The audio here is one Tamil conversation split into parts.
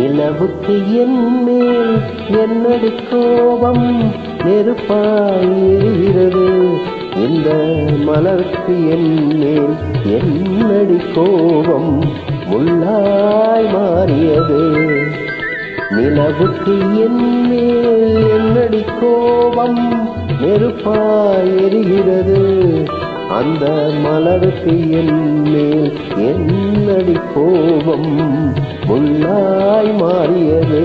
நிலவுக்கு என் மேல் என்னடி கோபம் நெருப்பாய் எரிகிறது இந்த மலருக்கு என் மேல் என்னடி கோபம் முள்ளாய் மாறியது நிலவுக்கு என் மேல் என்னடி கோபம் நெருப்பாய் எரிகிறது அந்த மலருக்கு என் மேல் என்னடி கோபம் முள்ளாய் மாறியது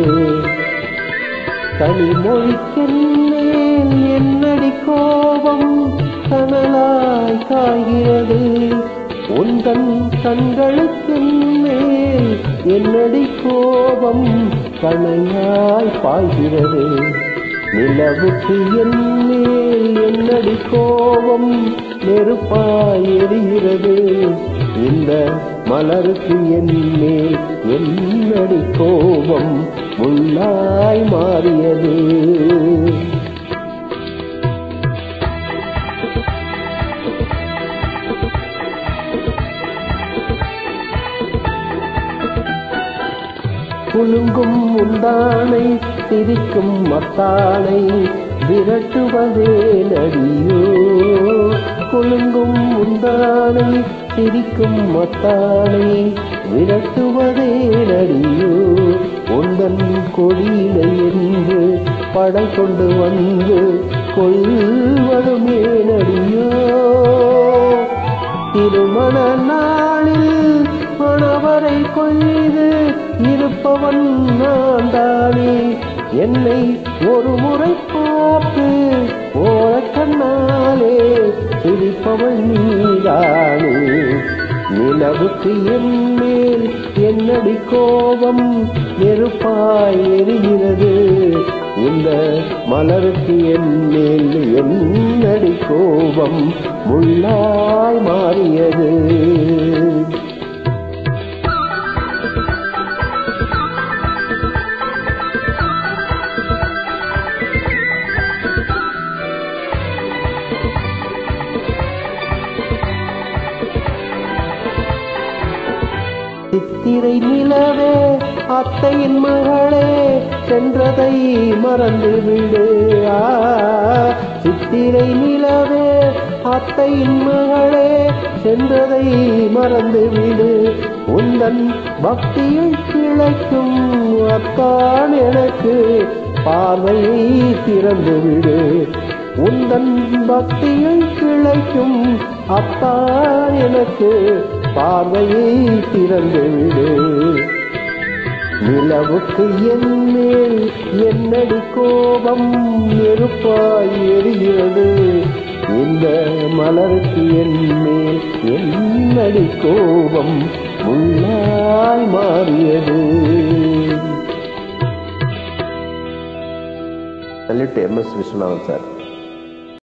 கனிமொழிக்கென் மேல் என்னடி கோபம் கனலாய் காய்கிறது உந்தன் கண்களுக்கு மேல் என்னடி கோபம் கணையாய் பாய்கிறது நிலவுக்கு என் மேல் என்னடி கோபம் நெருப்பாய் எரிகிறது இந்த மலருக்கு என் மேல் என்னடி கோபம் முள்ளாய் மாறியது குலுங்கும் முந்தானை சிரிக்கும் மத்தானை விரட்டுவதே நடியோ குலுங்கும் முந்தானை சிரிக்கும் மத்தானை விரட்டுவதே நடியோ உந்தன் கொடியில என்று படை கொண்டு வந்து கொள்வதுமே நடியோ திருமண நாளில் மணவரை கொய்து இருப்பவன் நான் தானே என்னை ஒரு முறை பார்த்து ஓர கண்ணாலே சிரிப்பவள் நீதானே நிலவுக்கு என் மேல் என்னடி கோபம் நெருப்பாய் எரிகிறது இந்த மலருக்கு என் மேல் என்னடி கோபம் முள்ளாய் மாறியது சித்திரை நிலவே அத்தையின் மகளே சென்றதை மறந்து விடு ஆ, சித்திரை நிலவே அத்தையின் மகளே சென்றதை மறந்து விடு உந்தன் பக்தியை கிளைக்கும் அத்தான் எனக்கு பார்வையை திறந்து விடு உந்தன் பக்தியை கிளைக்கும் அத்தான் எனக்கு பார்வையை திறந்து விடு நிலவுக்கு என் மேல் என்னடி கோபம் நெருப்பாய் எரிகிறது இந்த மலருக்கு என் மேல் என்னடி கோபம் முள்ளாய் மாறியது சொல்லிட்டு எம் எஸ் விஸ்வநாதன் சார்